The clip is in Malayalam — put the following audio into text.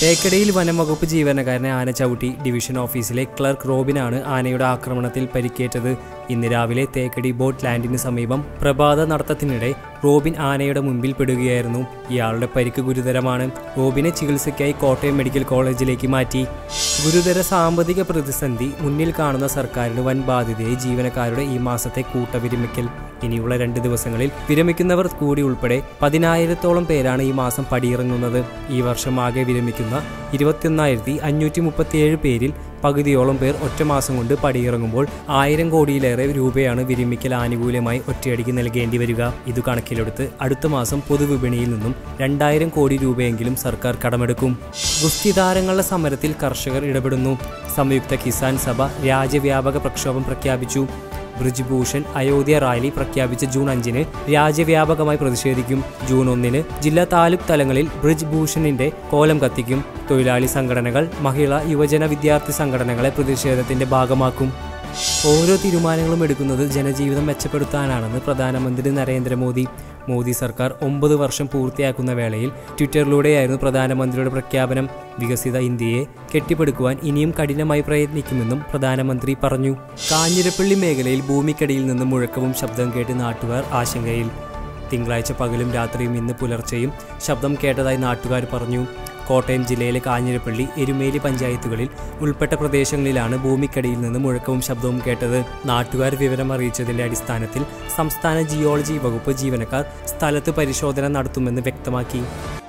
തേക്കടിയിൽ വനം വകുപ്പ് ജീവനക്കാരനെ ആന ചവിട്ടി ഡിവിഷൻ ഓഫീസിലെ ക്ലർക്ക് റോബിനാണ് ആനയുടെ ആക്രമണത്തിൽ പരിക്കേറ്റത് ഇന്ന് രാവിലെ തേക്കടി ബോട്ട് ലാൻഡിന് സമീപം പ്രഭാത നടത്തത്തിനിടെ റോബിൻ ആനയുടെ മുമ്പിൽ പെടുകയായിരുന്നു ഇയാളുടെ പരിക്ക് ഗുരുതരമാണ് റോബിനെ ചികിത്സയ്ക്കായി കോട്ടയം മെഡിക്കൽ കോളേജിലേക്ക് മാറ്റി ഗുരുതര സാമ്പത്തിക പ്രതിസന്ധി മുന്നിൽ കാണുന്ന സർക്കാരിന് വൻ ബാധ്യതയായി ജീവനക്കാരുടെ ഈ മാസത്തെ കൂട്ടവിരമിക്കൽ ഇനിയുള്ള രണ്ട് ദിവസങ്ങളിൽ വിരമിക്കുന്നവർ കൂടി ഉൾപ്പെടെ പതിനായിരത്തോളം പേരാണ് ഈ മാസം പടിയിറങ്ങുന്നത് ഈ വർഷം ആകെ വിരമിക്കുന്ന ഇരുപത്തിയൊന്നായിരത്തി അഞ്ഞൂറ്റി മുപ്പത്തിയേഴ് പേരിൽ പകുതിയോളം പേർ ഒറ്റ മാസം കൊണ്ട് പടിയിറങ്ങുമ്പോൾ ആയിരം കോടിയിലേറെ രൂപയാണ് വിരമിക്കൽ ആനുകൂല്യമായി ഒറ്റയടിക്ക് നൽകേണ്ടി വരിക ഇത് കണക്കിലെടുത്ത് അടുത്ത മാസം പൊതുവിപണിയിൽ നിന്നും രണ്ടായിരം കോടി രൂപയെങ്കിലും സർക്കാർ കടമെടുക്കും ഗുസ്തി താരങ്ങളുടെ സമരത്തിൽ കർഷകർ ഇടപെടുന്നു സംയുക്ത കിസാൻ സഭ രാജ്യവ്യാപക പ്രക്ഷോഭം പ്രഖ്യാപിച്ചു ബ്രിജ്ഭൂഷൺ അയോധ്യ റാലി പ്രഖ്യാപിച്ച ജൂൺ അഞ്ചിന് രാജ്യവ്യാപകമായി പ്രതിഷേധിക്കും ജൂൺ ഒന്നിന് ജില്ലാ താലൂക്ക് തലങ്ങളിൽ ബ്രിജ് ഭൂഷണിന്റെ കോലം കത്തിക്കും തൊഴിലാളി സംഘടനകൾ മഹിളാ യുവജന വിദ്യാർത്ഥി സംഘടനകളെ പ്രതിഷേധത്തിന്റെ ഭാഗമാക്കും ഓരോ തീരുമാനങ്ങളും എടുക്കുന്നത് ജനജീവിതം മെച്ചപ്പെടുത്താനാണെന്ന് പ്രധാനമന്ത്രി നരേന്ദ്രമോദി മോദി സർക്കാർ ഒമ്പത് വർഷം പൂർത്തിയാക്കുന്ന വേളയിൽ ട്വിറ്ററിലൂടെയായിരുന്നു പ്രധാനമന്ത്രിയുടെ പ്രഖ്യാപനം വികസിത ഇന്ത്യയെ കെട്ടിപ്പടുക്കുവാൻ ഇനിയും കഠിനമായി പ്രയത്നിക്കുമെന്നും പ്രധാനമന്ത്രി പറഞ്ഞു കാഞ്ഞിരപ്പള്ളി മേഖലയിൽ ഭൂമിക്കടിയിൽ നിന്ന് മുഴക്കവും ശബ്ദം കേട്ട് നാട്ടുകാർ ആശങ്കയിൽ തിങ്കളാഴ്ച പകലും രാത്രിയും ഇന്ന് പുലർച്ചെയും ശബ്ദം കേട്ടതായി നാട്ടുകാർ പറഞ്ഞു കോട്ടയം ജില്ലയിലെ കാഞ്ഞിരപ്പള്ളി എരുമേലി പഞ്ചായത്തുകളിൽ ഉൾപ്പെട്ട പ്രദേശങ്ങളിലാണ് ഭൂമിക്കടിയിൽ നിന്ന് മുഴക്കവും ശബ്ദവും കേട്ടത് നാട്ടുകാർ വിവരം അറിയിച്ചതിന്റെ അടിസ്ഥാനത്തിൽ സംസ്ഥാന ജിയോളജി വകുപ്പ് ജീവനക്കാർ സ്ഥലത്ത് പരിശോധന നടത്തുമെന്ന് വ്യക്തമാക്കി